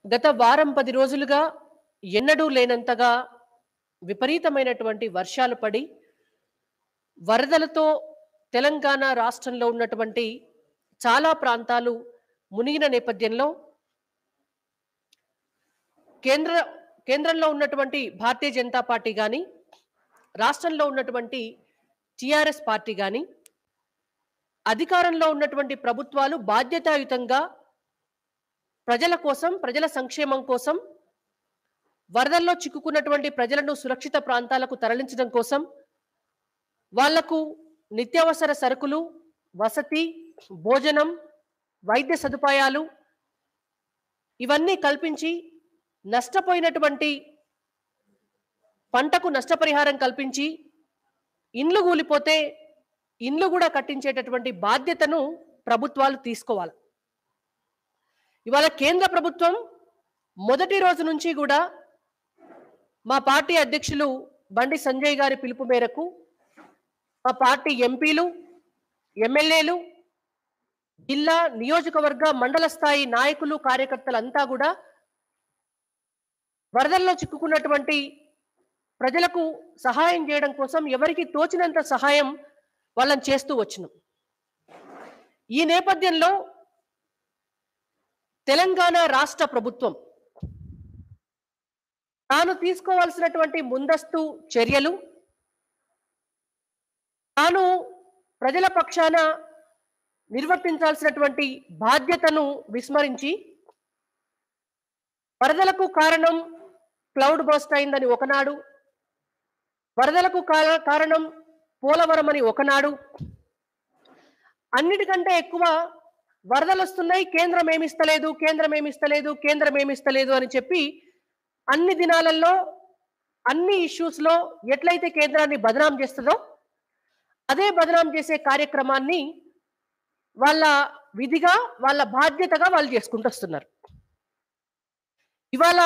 గత వారం పది రోజులుగా ఎన్నడూ లేనంతగా విపరీతమైనటువంటి వర్షాలు పడి వరదలతో తెలంగాణ రాష్ట్రంలో ఉన్నటువంటి చాలా ప్రాంతాలు మునిగిన నేపథ్యంలో కేంద్ర కేంద్రంలో ఉన్నటువంటి భారతీయ జనతా పార్టీ కానీ రాష్ట్రంలో ఉన్నటువంటి టిఆర్ఎస్ పార్టీ కానీ అధికారంలో ఉన్నటువంటి ప్రభుత్వాలు బాధ్యతాయుతంగా ప్రజల కోసం ప్రజల సంక్షేమం కోసం వరదల్లో చిక్కుకున్నటువంటి ప్రజలను సురక్షిత ప్రాంతాలకు తరలించడం కోసం వాళ్లకు నిత్యావసర సరుకులు వసతి భోజనం వైద్య సదుపాయాలు ఇవన్నీ కల్పించి నష్టపోయినటువంటి పంటకు నష్టపరిహారం కల్పించి ఇండ్లు కూలిపోతే ఇండ్లు కూడా కట్టించేటటువంటి బాధ్యతను ప్రభుత్వాలు తీసుకోవాలి ఇవాళ కేంద్ర ప్రభుత్వం మొదటి రోజు నుంచి కూడా మా పార్టీ అధ్యక్షులు బండి సంజయ్ గారి పిలుపు మేరకు మా పార్టీ ఎంపీలు ఎమ్మెల్యేలు జిల్లా నియోజకవర్గ మండల స్థాయి నాయకులు కార్యకర్తలంతా కూడా వరదల్లో చిక్కుకున్నటువంటి ప్రజలకు సహాయం చేయడం కోసం ఎవరికి తోచినంత సహాయం వాళ్ళని చేస్తూ వచ్చినాం ఈ నేపథ్యంలో తెలంగాణ రాష్ట్ర ప్రభుత్వం తాను తీసుకోవాల్సినటువంటి ముందస్తు చర్యలు తాను ప్రజల పక్షాన నిర్వర్తించాల్సినటువంటి బాధ్యతను విస్మరించి వరదలకు కారణం క్లౌడ్ బస్ట్ అయిందని ఒకనాడు వరదలకు కార- కారణం పోలవరం అని ఒకనాడు అన్నిటికంటే ఎక్కువ వరదలు వస్తున్నాయి కేంద్రం ఏమిస్తలేదు కేంద్రం ఏమిస్తలేదు కేంద్రం ఏమిస్తలేదు అని చెప్పి అన్ని దినాలలో అన్ని ఇష్యూస్ లో ఎట్లయితే కేంద్రాన్ని బదనాం చేస్తుందో అదే బదనాం చేసే కార్యక్రమాన్ని వాళ్ళ విధిగా వాళ్ళ బాధ్యతగా వాళ్ళు చేసుకుంటూ వస్తున్నారు ఇవాళ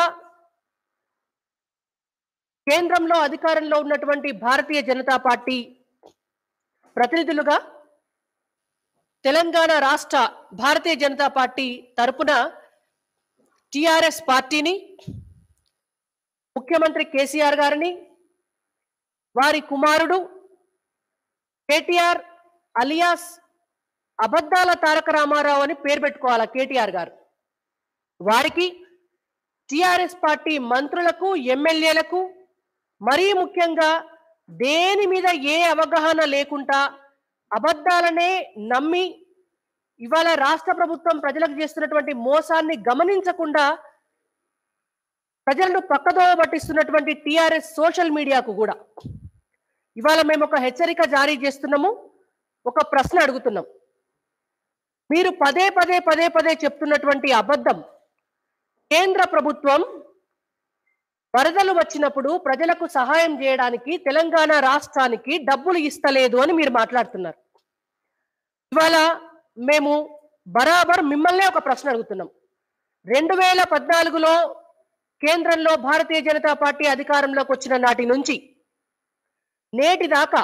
కేంద్రంలో అధికారంలో ఉన్నటువంటి భారతీయ జనతా పార్టీ ప్రతినిధులుగా తెలంగాణ రాష్ట్ర భారతీయ జనతా పార్టీ తరపున టిఆర్ఎస్ పార్టీని ముఖ్యమంత్రి కేసీఆర్ గారిని వారి కుమారుడు కేటీఆర్ అలియాస్ అబద్ధాల తారక రామారావు అని పేరు పెట్టుకోవాలా కేటీఆర్ గారు వారికి టిఆర్ఎస్ పార్టీ మంత్రులకు ఎమ్మెల్యేలకు మరీ ముఖ్యంగా దేని మీద ఏ అవగాహన లేకుండా అబద్ధాలనే నమ్మి ఇవాళ రాష్ట్ర ప్రభుత్వం ప్రజలకు చేస్తున్నటువంటి మోసాన్ని గమనించకుండా ప్రజలను పక్కదోవ పట్టిస్తున్నటువంటి టిఆర్ఎస్ సోషల్ మీడియాకు కూడా ఇవాళ మేము ఒక హెచ్చరిక జారీ చేస్తున్నాము ఒక ప్రశ్న అడుగుతున్నాం మీరు పదే పదే పదే పదే చెప్తున్నటువంటి అబద్ధం కేంద్ర ప్రభుత్వం వరదలు వచ్చినప్పుడు ప్రజలకు సహాయం చేయడానికి తెలంగాణ రాష్ట్రానికి డబ్బులు ఇస్తలేదు అని మీరు మాట్లాడుతున్నారు ఇవాళ మేము బరాబర్ మిమ్మల్నే ఒక ప్రశ్న అడుగుతున్నాం రెండు వేల పద్నాలుగులో కేంద్రంలో భారతీయ జనతా పార్టీ అధికారంలోకి వచ్చిన నాటి నుంచి నేటి దాకా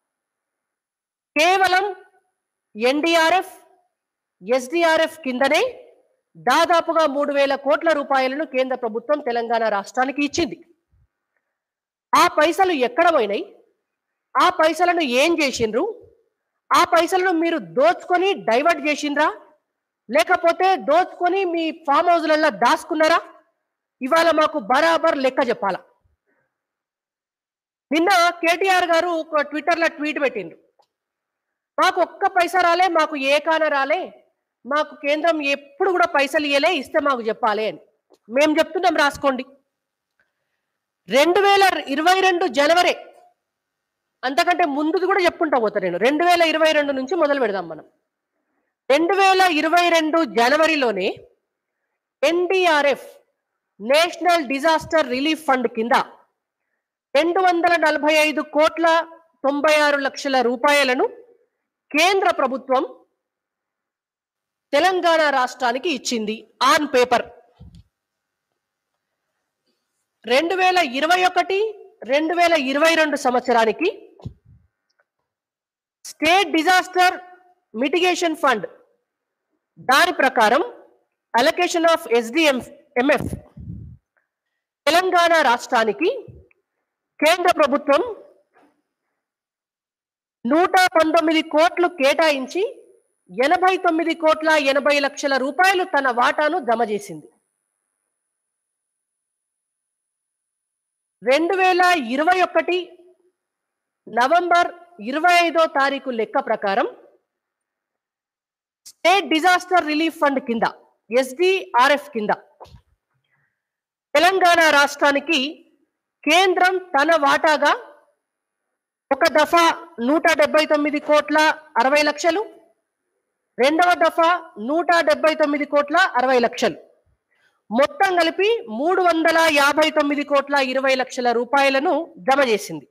కేవలం ఎన్డీఆర్ఎఫ్ ఎస్డిఆర్ఎఫ్ కిందనే దాదాపుగా మూడు వేల కోట్ల రూపాయలను కేంద్ర ప్రభుత్వం తెలంగాణ రాష్ట్రానికి ఇచ్చింది ఆ పైసలు ఎక్కడ పోయినాయి ఆ పైసలను ఏం చేసిండ్రు ఆ పైసలను మీరు దోచుకొని డైవర్ట్ చేసిండ్రా లేకపోతే దోచుకొని మీ ఫామ్ హౌస్లలో దాచుకున్నారా ఇవాళ మాకు బరాబర్ లెక్క చెప్పాలా నిన్న కేటీఆర్ గారు ఒక ట్విట్టర్లో ట్వీట్ పెట్టిండ్రు మాకు ఒక్క పైసా రాలే మాకు ఏ కాన రాలే మాకు కేంద్రం ఎప్పుడు కూడా పైసలు ఇయ్యలే ఇస్తే మాకు చెప్పాలి అని మేము చెప్తున్నాం రాసుకోండి రెండు వేల ఇరవై రెండు జనవరి అంతకంటే ముందుది కూడా చెప్పుకుంటా పోతా నేను రెండు వేల ఇరవై రెండు నుంచి మొదలు పెడదాం మనం రెండు వేల ఇరవై రెండు జనవరిలోనే NDRF national disaster relief fund కింద రెండు వందల నలభై ఐదు కోట్ల తొంభై ఆరు లక్షల రూపాయలను కేంద్ర ప్రభుత్వం తెలంగాణ రాష్ట్రానికి ఇచ్చింది ఆన్ పేపర్ రెండు వేల ఇరవై ఒకటి రెండు వేల ఇరవై రెండు సంవత్సరానికి స్టేట్ డిజాస్టర్ మిటిగేషన్ ఫండ్ దాని ప్రకారం allocation of SDM MF Telangana రాష్ట్రానికి కేంద్ర ప్రభుత్వం నూట పంతొమ్మిది కోట్లు కేటాయించి ఎనభై తొమ్మిది కోట్ల ఎనభై లక్షల రూపాయలు తన వాటాను జమ చేసింది రెండు వేల ఇరవై ఒకటి నవంబర్ ఇరవై ఐదో తారీఖు లెక్క ప్రకారం స్టేట్ డిజాస్టర్ రిలీఫ్ ఫండ్ కింద ఎస్డిఆర్ఎఫ్ కింద తెలంగాణ రాష్ట్రానికి కేంద్రం తన వాటాగా ఒక దఫా నూట డెబ్బై తొమ్మిది కోట్ల అరవై లక్షలు రెండవ దఫా నూట డెబ్బై తొమ్మిది కోట్ల అరవై లక్షలు మొత్తం కలిపి మూడు వందల యాభై తొమ్మిది కోట్ల ఇరవై లక్షల రూపాయలను జమ చేసింది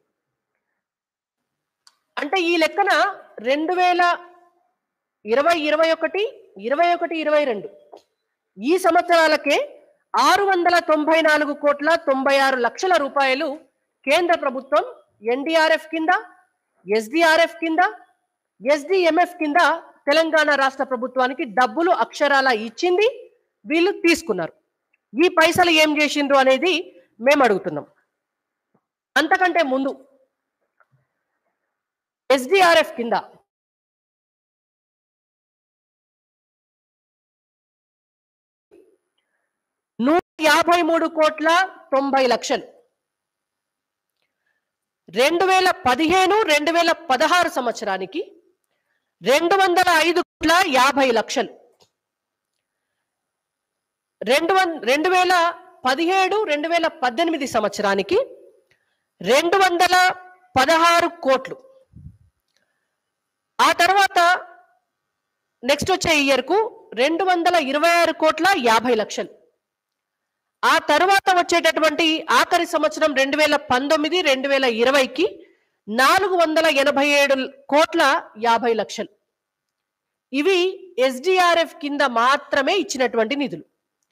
అంటే ఈ లెక్కన రెండు వేల ఇరవై ఇరవై ఒకటి ఇరవై ఒకటి ఇరవై రెండు ఈ సంవత్సరాలకే ఆరు వందల తొంభై నాలుగు కోట్ల తొంభై ఆరు లక్షల రూపాయలు కేంద్ర ప్రభుత్వం ఎన్డీఆర్ఎఫ్ కింద ఎస్డిఆర్ఎఫ్ కింద ఎస్డిఎంఎఫ్ కింద తెలంగాణ రాష్ట్ర ప్రభుత్వానికి డబ్బులు అక్షరాల ఇచ్చింది వీళ్ళు తీసుకున్నారు ఈ పైసలు ఏం చేసిండ్రు అనేది మేము అడుగుతున్నాం అంతకంటే ముందు ఎస్డిఆర్ఎఫ్ కింద నూట యాభై మూడు కోట్ల తొంభై లక్షలు రెండు వేల పదిహేను రెండు వేల పదహారు సంవత్సరానికి రెండు వందల ఐదు కోట్ల యాభై లక్షలు రెండు వన్ రెండు వేల పదిహేడు రెండు వేల పద్దెనిమిది సంవత్సరానికి రెండు వందల పదహారు కోట్లు ఆ తర్వాత నెక్స్ట్ వచ్చే ఇయర్కు రెండు వందల ఇరవై ఆరు కోట్ల యాభై లక్షలు ఆ తర్వాత వచ్చేటటువంటి ఆఖరి సంవత్సరం రెండు వేల పంతొమ్మిది రెండు వేల ఇరవైకి నాలుగు వందల ఎనభై ఏడు కోట్ల యాభై లక్షలు ఇవి ఎస్డిఆర్ఎఫ్ కింద మాత్రమే ఇచ్చినటువంటి నిధులు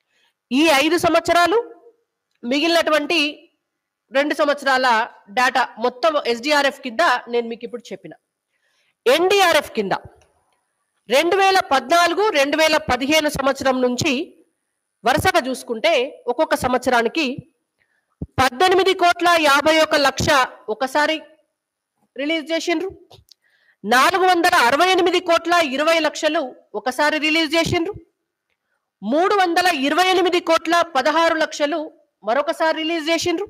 ఈ ఐదు సంవత్సరాలు మిగిలినటువంటి రెండు సంవత్సరాల డేటా మొత్తం ఎస్డిఆర్ఎఫ్ కింద నేను మీకు ఇప్పుడు చెప్పిన ఎన్డిఆర్ఎఫ్ కింద రెండు వేల పద్నాలుగు రెండు వేల పదిహేను సంవత్సరం నుంచి వరుసగా చూసుకుంటే ఒక్కొక్క సంవత్సరానికి పద్దెనిమిది కోట్ల యాభై ఒక లక్ష ఒకసారి రిలీజ్ చేసిండ్రు నాలుగు వందల అరవై ఎనిమిది కోట్ల ఇరవై లక్షలు ఒకసారి రిలీజ్ చేసిండ్రు మూడు వందల ఇరవై ఎనిమిది కోట్ల పదహారు లక్షలు మరొకసారి రిలీజ్ చేసిండ్రు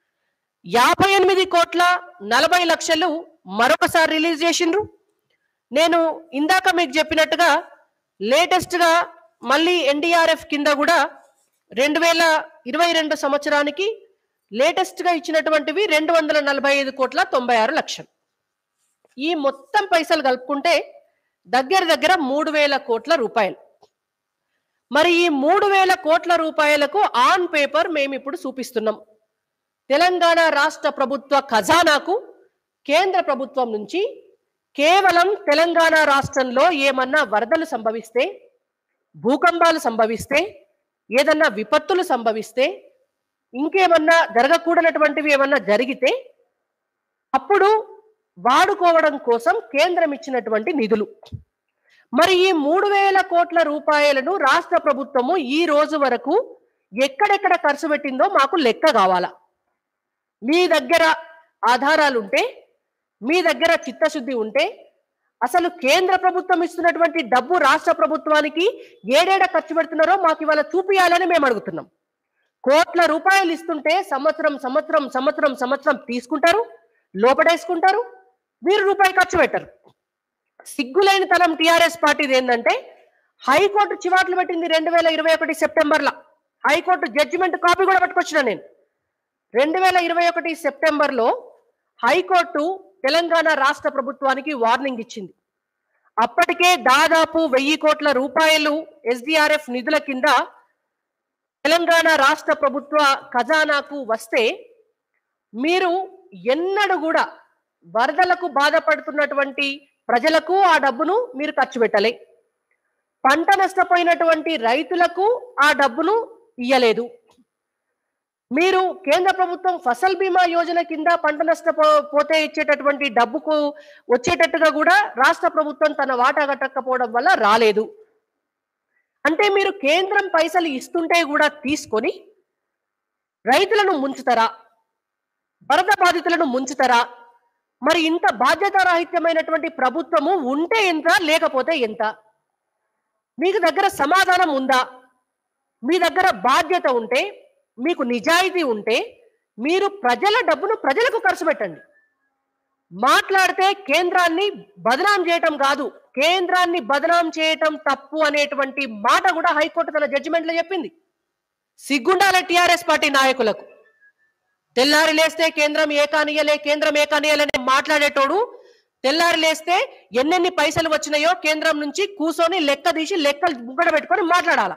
యాభై ఎనిమిది కోట్ల నలభై లక్షలు మరొకసారి రిలీజ్ చేసిండ్రు నేను ఇందాక మీకు చెప్పినట్టుగా లేటెస్ట్గా మళ్ళీ ఎన్డీఆర్ఎఫ్ కింద కూడా రెండు వేల ఇరవై రెండు సంవత్సరానికి లేటెస్ట్గా ఇచ్చినటువంటివి రెండు వందల నలభై ఐదు కోట్ల తొంభై ఆరు లక్షలు ఈ మొత్తం పైసలు కలుపుకుంటే దగ్గర దగ్గర మూడు వేల కోట్ల రూపాయలు మరి ఈ మూడు వేల కోట్ల రూపాయలకు ఆన్ పేపర్ మేము ఇప్పుడు చూపిస్తున్నాం తెలంగాణ రాష్ట్ర ప్రభుత్వ ఖజానాకు కేంద్ర ప్రభుత్వం నుంచి కేవలం తెలంగాణ రాష్ట్రంలో ఏమన్నా వరదలు సంభవిస్తే భూకంపాలు సంభవిస్తే ఏదన్నా విపత్తులు సంభవిస్తే ఇంకేమన్నా జరగకూడనటువంటివి ఏమన్నా జరిగితే అప్పుడు వాడుకోవడం కోసం కేంద్రం ఇచ్చినటువంటి నిధులు మరి ఈ మూడు వేల కోట్ల రూపాయలను రాష్ట్ర ప్రభుత్వము ఈ రోజు వరకు ఎక్కడెక్కడ ఖర్చు పెట్టిందో మాకు లెక్క కావాలా మీ దగ్గర ఆధారాలు ఉంటే మీ దగ్గర చిత్తశుద్ధి ఉంటే అసలు కేంద్ర ప్రభుత్వం ఇస్తున్నటువంటి డబ్బు రాష్ట్ర ప్రభుత్వానికి ఏడేడ ఖర్చు పెడుతున్నారో మాకు ఇవాళ చూపియాలని మేము అడుగుతున్నాం కోట్ల రూపాయలు ఇస్తుంటే సంవత్సరం సంవత్సరం సంవత్సరం సంవత్సరం తీసుకుంటారు లోపడేసుకుంటారు వీరు రూపాయి ఖర్చు పెట్టరు సిగ్గులైన తలం టిఆర్ఎస్ పార్టీది ఏంటంటే హైకోర్టు చివాట్లు పెట్టింది రెండు వేల ఇరవై ఒకటి సెప్టెంబర్లో హైకోర్టు జడ్జిమెంట్ కాపీ కూడా పట్టుకొచ్చిన నేను రెండు వేల ఇరవై ఒకటి సెప్టెంబర్లో హైకోర్టు తెలంగాణ రాష్ట్ర ప్రభుత్వానికి వార్నింగ్ ఇచ్చింది అప్పటికే దాదాపు వెయ్యి కోట్ల రూపాయలు ఎస్డిఆర్ఎఫ్ నిధుల కింద తెలంగాణ రాష్ట్ర ప్రభుత్వ ఖజానాకు వస్తే మీరు ఎన్నడూ కూడా వరదలకు బాధపడుతున్నటువంటి ప్రజలకు ఆ డబ్బును మీరు ఖర్చు పెట్టలే పంట నష్టపోయినటువంటి రైతులకు ఆ డబ్బును ఇయ్యలేదు మీరు కేంద్ర ప్రభుత్వం ఫసల్ బీమా యోజన కింద పంట నష్టపో పోతే ఇచ్చేటటువంటి డబ్బుకు వచ్చేటట్టుగా కూడా రాష్ట్ర ప్రభుత్వం తన వాటా కట్టకపోవడం వల్ల రాలేదు అంటే మీరు కేంద్రం పైసలు ఇస్తుంటే కూడా తీసుకొని రైతులను ముంచుతారా వరద బాధితులను ముంచుతారా మరి ఇంత బాధ్యతారాహిత్యమైనటువంటి ప్రభుత్వము ఉంటే ఎంత లేకపోతే ఎంత మీకు దగ్గర సమాధానం ఉందా మీ దగ్గర బాధ్యత ఉంటే మీకు నిజాయితీ ఉంటే మీరు ప్రజల డబ్బును ప్రజలకు ఖర్చు పెట్టండి మాట్లాడితే కేంద్రాన్ని బదనాం చేయటం కాదు కేంద్రాన్ని బదనాం చేయటం తప్పు అనేటువంటి మాట కూడా హైకోర్టు తన జడ్జిమెంట్లో చెప్పింది సిగ్గుండాల టిఆర్ఎస్ పార్టీ నాయకులకు తెల్లారి లేస్తే కేంద్రం ఏ కానియలే కేంద్రం ఏ కానియలని మాట్లాడేటోడు తెల్లారి లేస్తే ఎన్నెన్ని పైసలు వచ్చినాయో కేంద్రం నుంచి కూర్చొని లెక్క తీసి లెక్కలు ముగ్గడ పెట్టుకొని మాట్లాడాల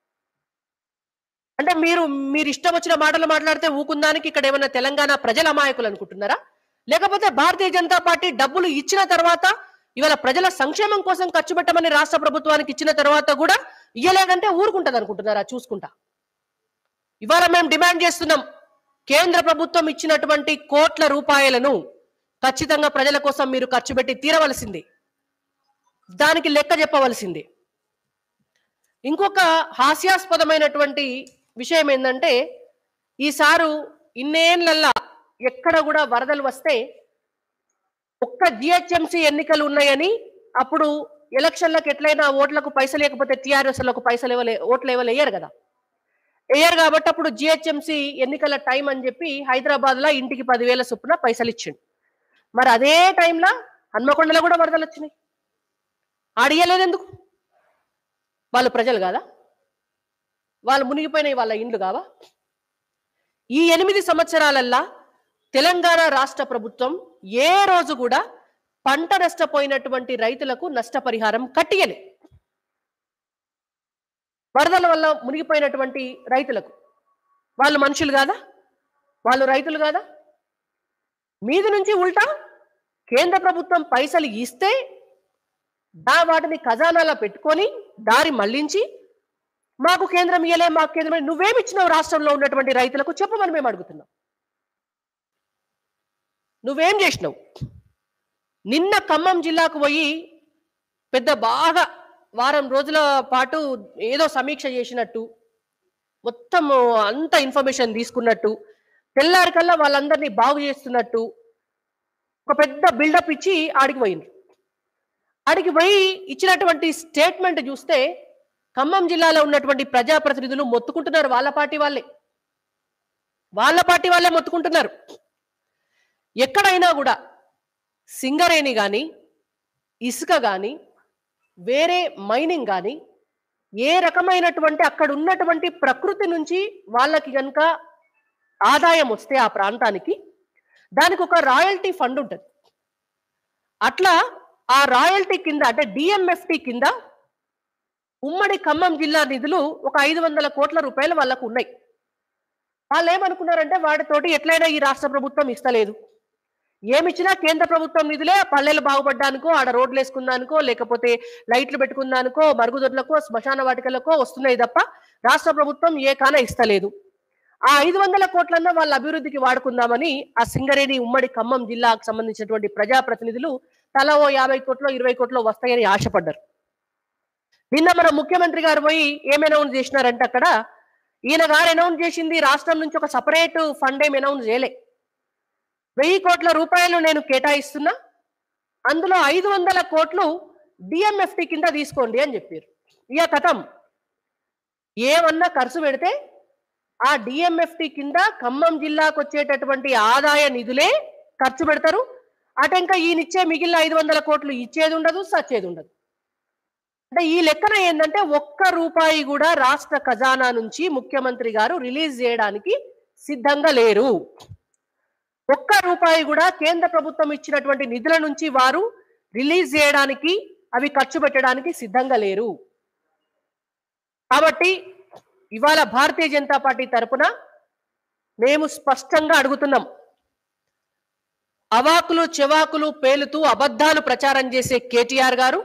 అంటే మీరు మీరు ఇష్టం వచ్చిన మాటలు మాట్లాడితే ఊకుందానికి ఇక్కడ ఏమన్నా తెలంగాణ ప్రజల అమాయకులు అనుకుంటున్నారా లేకపోతే భారతీయ జనతా పార్టీ డబ్బులు ఇచ్చిన తర్వాత ఇవాళ ప్రజల సంక్షేమం కోసం ఖర్చు పెట్టమని రాష్ట్ర ప్రభుత్వానికి ఇచ్చిన తర్వాత కూడా ఇయ్యలేదంటే ఊరుకుంటది అనుకుంటున్నారా చూసుకుంటా ఇవాళ మేము డిమాండ్ చేస్తున్నాం కేంద్ర ప్రభుత్వం ఇచ్చినటువంటి కోట్ల రూపాయలను ఖచ్చితంగా ప్రజల కోసం మీరు ఖర్చు పెట్టి తీరవలసింది దానికి లెక్క చెప్పవలసింది ఇంకొక హాస్యాస్పదమైనటువంటి విషయం ఏంటంటే ఈసారు ఇన్నేళ్లల్లా ఎక్కడ కూడా వరదలు వస్తే ఒక్క జిహెచ్ఎంసీ ఎన్నికలు ఉన్నాయని అప్పుడు ఎలక్షన్లకు ఎట్లయినా ఓట్లకు పైసలు లేకపోతే టీఆర్ఎస్లకు పైసలు ఇవ్వలే ఓట్లు ఇవ్వలే వేయరు కదా వేయరు కాబట్టి అప్పుడు జిహెచ్ఎంసీ ఎన్నికల టైం అని చెప్పి హైదరాబాద్ లో ఇంటికి పదివేల చొప్పున పైసలు ఇచ్చిండు మరి అదే టైంలో హన్మకొండలో కూడా వరదలు వచ్చినాయి ఆడియలేదు ఎందుకు వాళ్ళు ప్రజలు కాదా వాళ్ళు మునిగిపోయినాయి వాళ్ళ ఇండ్లు కావా ఈ ఎనిమిది సంవత్సరాలల్లా తెలంగాణ రాష్ట్ర ప్రభుత్వం ఏ రోజు కూడా పంట నష్టపోయినటువంటి రైతులకు నష్టపరిహారం కట్టియలే వరదల వల్ల మునిగిపోయినటువంటి రైతులకు వాళ్ళు మనుషులు కాదా వాళ్ళు రైతులు కాదా మీది నుంచి ఉల్టా కేంద్ర ప్రభుత్వం పైసలు ఇస్తే దా వాటిని ఖజానాలో పెట్టుకొని దారి మళ్లించి మాకు కేంద్రం ఇయ్యలే మాకు కేంద్రం ఇయ్యలే. నువ్వేమి ఇచ్చినావు రాష్ట్రంలో ఉన్నటువంటి రైతులకు చెప్పమని మేము అడుగుతున్నాం నువ్వేం చేసినావు నిన్న ఖమ్మం జిల్లాకు పోయి పెద్ద బాగా వారం రోజుల పాటు ఏదో సమీక్ష చేసినట్టు మొత్తం అంత ఇన్ఫర్మేషన్ తీసుకున్నట్టు తెల్లారికల్లా వాళ్ళందరినీ బాగు చేస్తున్నట్టు ఒక పెద్ద బిల్డప్ ఇచ్చి ఆడికి పోయింది ఆడికి పోయి ఇచ్చినటువంటి స్టేట్మెంట్ చూస్తే ఖమ్మం జిల్లాలో ఉన్నటువంటి ప్రజాప్రతినిధులు మొత్తుకుంటున్నారు వాళ్ళ పార్టీ వాళ్ళే వాళ్ళ పార్టీ వాళ్ళే మొత్తుకుంటున్నారు ఎక్కడైనా కూడా సింగరేణి కానీ ఇసుక కానీ వేరే మైనింగ్ కానీ ఏ రకమైనటువంటి అక్కడ ఉన్నటువంటి ప్రకృతి నుంచి వాళ్ళకి కనుక ఆదాయం వస్తే ఆ ప్రాంతానికి దానికి ఒక రాయల్టీ ఫండ్ ఉంటుంది అట్లా ఆ రాయల్టీ కింద అంటే డిఎంఎఫ్టి కింద ఉమ్మడి ఖమ్మం జిల్లా నిధులు ఒక ఐదు వందల కోట్ల రూపాయలు వాళ్ళకు ఉన్నాయి వాళ్ళు ఏమనుకున్నారంటే వాటితోటి ఎట్లయినా ఈ రాష్ట్ర ప్రభుత్వం ఇస్తలేదు ఏమిచ్చినా కేంద్ర ప్రభుత్వం నిధులే పల్లెలు బాగుపడ్డానికో ఆడ రోడ్లు వేసుకుందానికో లేకపోతే లైట్లు పెట్టుకుందానికో మరుగుదొడ్లకో శ్మశాన వాటికలకో వస్తున్నాయి తప్ప రాష్ట్ర ప్రభుత్వం ఏ కాన ఇస్తలేదు ఆ ఐదు వందల కోట్లన్నా వాళ్ళ అభివృద్ధికి వాడుకుందామని ఆ సింగరేణి ఉమ్మడి ఖమ్మం జిల్లాకు సంబంధించినటువంటి ప్రజాప్రతినిధులు తలా ఓ యాభై కోట్లో ఇరవై కోట్లో వస్తాయని ఆశపడ్డారు నిన్న మన ముఖ్యమంత్రి గారు పోయి ఏం అనౌన్స్ చేసినారంటే అక్కడ ఈయన గారు అనౌన్స్ చేసింది రాష్ట్రం నుంచి ఒక సపరేట్ ఫండ్ ఏం అనౌన్స్ చేయలే వెయ్యి కోట్ల రూపాయలు నేను కేటాయిస్తున్నా అందులో ఐదు వందల కోట్లు డిఎంఎఫ్టి కింద తీసుకోండి అని చెప్పారు ఇక కథం ఏమన్నా ఖర్చు పెడితే ఆ డిఎంఎఫ్టి కింద ఖమ్మం జిల్లాకు వచ్చేటటువంటి ఆదాయ నిధులే ఖర్చు పెడతారు అటు ఇంకా ఈయనిచ్చే మిగిలిన ఐదు వందల కోట్లు ఇచ్చేది ఉండదు సచ్చేది ఉండదు అంటే ఈ లెక్కన ఏంటంటే ఒక్క రూపాయి కూడా రాష్ట్ర ఖజానా నుంచి ముఖ్యమంత్రి గారు రిలీజ్ చేయడానికి సిద్ధంగా లేరు ఒక్క రూపాయి కూడా కేంద్ర ప్రభుత్వం ఇచ్చినటువంటి నిధుల నుంచి వారు రిలీజ్ చేయడానికి అవి ఖర్చు పెట్టడానికి సిద్ధంగా లేరు కాబట్టి ఇవాళ భారతీయ జనతా పార్టీ తరపున మేము స్పష్టంగా అడుగుతున్నాం అవాకులు చెవాకులు పేలుతూ అబద్ధాలు ప్రచారం చేసే కేటీఆర్ గారు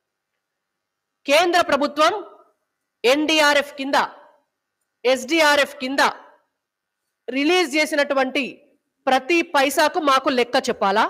కేంద్ర ప్రభుత్వం ఎన్డీఆర్ఎఫ్ కింద ఎస్డిఆర్ఎఫ్ కింద రిలీజ్ చేసినటువంటి ప్రతి పైసాకు మాకు లెక్క చెప్పాలా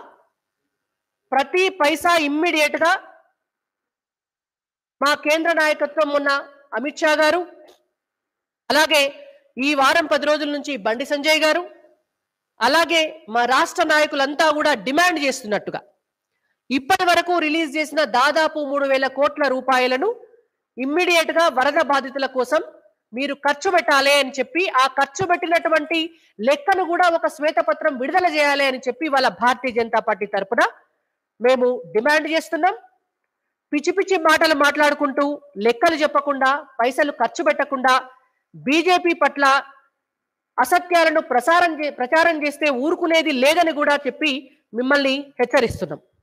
ప్రతి పైసా ఇమ్మీడియట్ గా మా కేంద్ర నాయకత్వం ఉన్న అమిత్ షా గారు అలాగే ఈ వారం పది రోజుల నుంచి బండి సంజయ్ గారు అలాగే మా రాష్ట్ర నాయకులంతా కూడా డిమాండ్ చేస్తున్నట్టుగా ఇప్పటి వరకు రిలీజ్ చేసిన దాదాపు మూడు వేల కోట్ల రూపాయలను ఇమ్మీడియట్ గా వరద బాధితుల కోసం మీరు ఖర్చు పెట్టాలి అని చెప్పి ఆ ఖర్చు పెట్టినటువంటి లెక్కను కూడా ఒక శ్వేతపత్రం విడుదల చేయాలి అని చెప్పి వాళ్ళ భారతీయ జనతా పార్టీ తరపున మేము డిమాండ్ చేస్తున్నాం పిచ్చి పిచ్చి మాటలు మాట్లాడుకుంటూ లెక్కలు చెప్పకుండా పైసలు ఖర్చు పెట్టకుండా బీజేపీ పట్ల అసత్యాలను ప్రసారం చే- ప్రచారం చేస్తే ఊరుకునేది లేదని కూడా చెప్పి మిమ్మల్ని హెచ్చరిస్తున్నాం